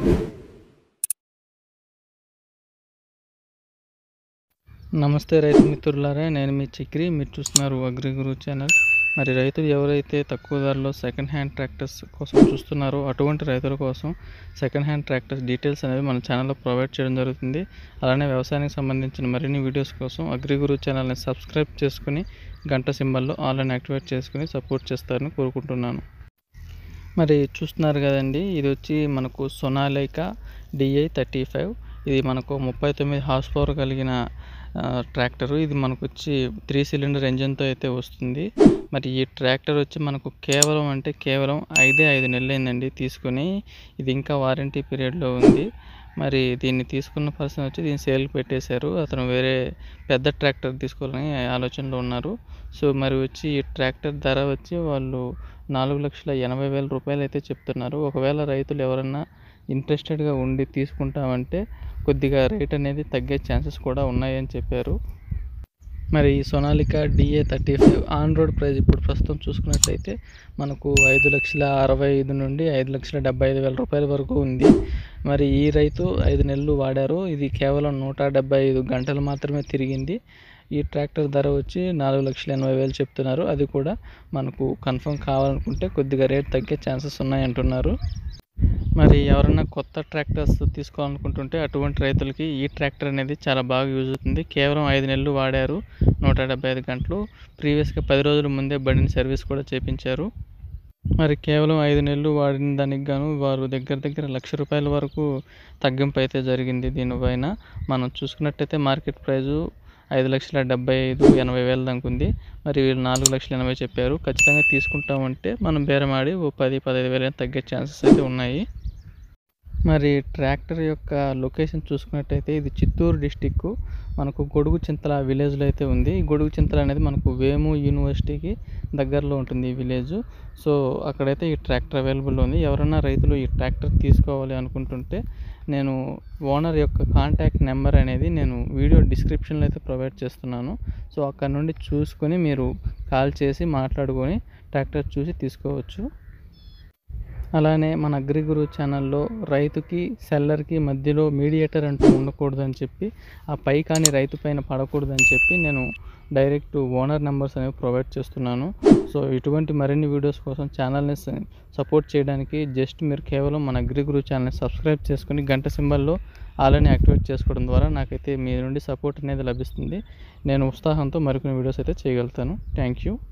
నమస్తే రైతు మిత్రులారా నేను మీ చక్రి మీరు చూస్తున్నారు అగ్రి గురు ఛానల్ మరి రైతులు ఎవరైతే తక్కువ ధరలో సెకండ్ హ్యాండ్ ట్రాక్టర్స్ కోసం చూస్తున్నారో అటువంటి రైతుల కోసం సెకండ్ హ్యాండ్ ట్రాక్టర్స్ డీటెయిల్స్ అనేవి మన ఛానల్లో ప్రొవైడ్ చేయడం జరుగుతుంది అలానే వ్యవసాయానికి సంబంధించిన మరిన్ని వీడియోస్ కోసం అగ్రి గురు ఛానల్ని సబ్స్క్రైబ్ చేసుకుని గంట సింబల్లో ఆన్లైన్ యాక్టివేట్ చేసుకుని సపోర్ట్ చేస్తారని కోరుకుంటున్నాను మరి చూస్తున్నారు కదండి ఇది వచ్చి మనకు సొనాలికా డిఐ థర్టీ ఫైవ్ ఇది మనకు ముప్పై తొమ్మిది హార్స్ పవర్ కలిగిన ట్రాక్టరు ఇది మనకు వచ్చి త్రీ సిలిండర్ ఇంజన్తో అయితే వస్తుంది మరి ఈ ట్రాక్టర్ వచ్చి మనకు కేవలం అంటే కేవలం ఐదే ఐదు నెలలు అయిందండి తీసుకొని ఇది ఇంకా వారంటీ పీరియడ్లో ఉంది మరి దీన్ని తీసుకున్న పర్సన్ వచ్చి దీన్ని సేల్ పెట్టేశారు అతను వేరే పెద్ద ట్రాక్టర్ తీసుకోవాలని ఆలోచనలో ఉన్నారు సో మరి వచ్చి ఈ ట్రాక్టర్ ధర వచ్చి వాళ్ళు నాలుగు లక్షల ఎనభై వేల రూపాయలు అయితే చెప్తున్నారు ఒకవేళ రైతులు ఎవరన్నా ఇంట్రెస్టెడ్గా ఉండి తీసుకుంటామంటే కొద్దిగా రేట్ అనేది తగ్గే ఛాన్సెస్ కూడా ఉన్నాయని చెప్పారు మరి ఈ Sonalika DA thirty five on road price ఇప్పుడు ప్రస్తుతం చూసుకున్నట్లయితే మనకు ఐదు లక్షల అరవై ఐదు నుండి ఐదు లక్షల డెబ్బై ఐదు వేల రూపాయల వరకు ఉంది మరి ఈ రైతు ఐదు నెలలు వాడారు ఇది కేవలం నూట డెబ్బై ఐదు గంటలు మాత్రమే తిరిగింది ఈ ట్రాక్టర్ ధర వచ్చి నాలుగు లక్షల ఎనభై వేలు చెప్తున్నారు అది కూడా మనకు కన్ఫర్మ్ కావాలనుకుంటే కొద్దిగా రేట్ తగ్గే ఛాన్సెస్ ఉన్నాయంటున్నారు మరి ఎవరైనా కొత్త ట్రాక్టర్స్ తీసుకోవాలనుకుంటుంటే అటువంటి రైతులకి ఈ ట్రాక్టర్ అనేది చాలా బాగా యూజ్ అవుతుంది కేవలం ఐదు నెలలు వాడారు నూట డెబ్బై ఐదు గంటలు ప్రీవియస్గా పది రోజుల ముందే బండిని సర్వీస్ కూడా చేపించారు మరి కేవలం ఐదు నెలలు వాడిన దానికి గాను వారు దగ్గర దగ్గర లక్ష రూపాయల వరకు తగ్గింపు అయితే జరిగింది దీనిపైన మనం చూసుకున్నట్టయితే మార్కెట్ ప్రైజు ఐదు లక్షల డెబ్బై ఐదు ఎనభై వేల దాకా ఉంది మరి వీళ్ళు నాలుగు లక్షల ఎనభై చెప్పారు ఖచ్చితంగా తీసుకుంటామంటే మనం బేరమాడి ఓ పది పదహైదు వేల తగ్గే ఛాన్సెస్ అయితే ఉన్నాయి మరి ట్రాక్టర్ యొక్క లొకేషన్ చూసుకున్నట్టయితే ఇది చిత్తూరు డిస్టిక్ మనకు గొడుగు చింతల విలేజ్లో అయితే ఉంది ఈ గొడుగు చింతల అనేది మనకు వేము యూనివర్సిటీకి దగ్గరలో ఉంటుంది ఈ విలేజ్ సో అక్కడైతే ఈ ట్రాక్టర్ అవైలబుల్ ఉంది ఎవరైనా రైతులు ఈ ట్రాక్టర్ తీసుకోవాలి అనుకుంటుంటే నేను ఓనర్ యొక్క కాంటాక్ట్ నెంబర్ అనేది నేను వీడియో డిస్క్రిప్షన్లో అయితే ప్రొవైడ్ చేస్తున్నాను సో అక్కడ నుండి చూసుకొని మీరు కాల్ చేసి మాట్లాడుకొని ట్రాక్టర్ చూసి తీసుకోవచ్చు అలానే మన అగ్రిగురు ఛానల్లో రైతుకి సెల్లర్కి మధ్యలో మీడియేటర్ అంటూ ఉండకూడదని చెప్పి ఆ పై కానీ రైతు పైన పడకూడదని చెప్పి నేను డైరెక్ట్ ఓనర్ నెంబర్స్ అనేవి ప్రొవైడ్ చేస్తున్నాను సో ఇటువంటి మరిన్ని వీడియోస్ కోసం ఛానల్ని సపోర్ట్ చేయడానికి జస్ట్ మీరు కేవలం మన అగ్రిగురు ఛానల్ని సబ్స్క్రైబ్ చేసుకుని గంట సింబల్లో ఆల్రెడీ యాక్టివేట్ చేసుకోవడం ద్వారా నాకైతే మీ నుండి సపోర్ట్ అనేది లభిస్తుంది నేను ఉత్సాహంతో మరికొన్ని వీడియోస్ అయితే చేయగలుగుతాను థ్యాంక్ యూ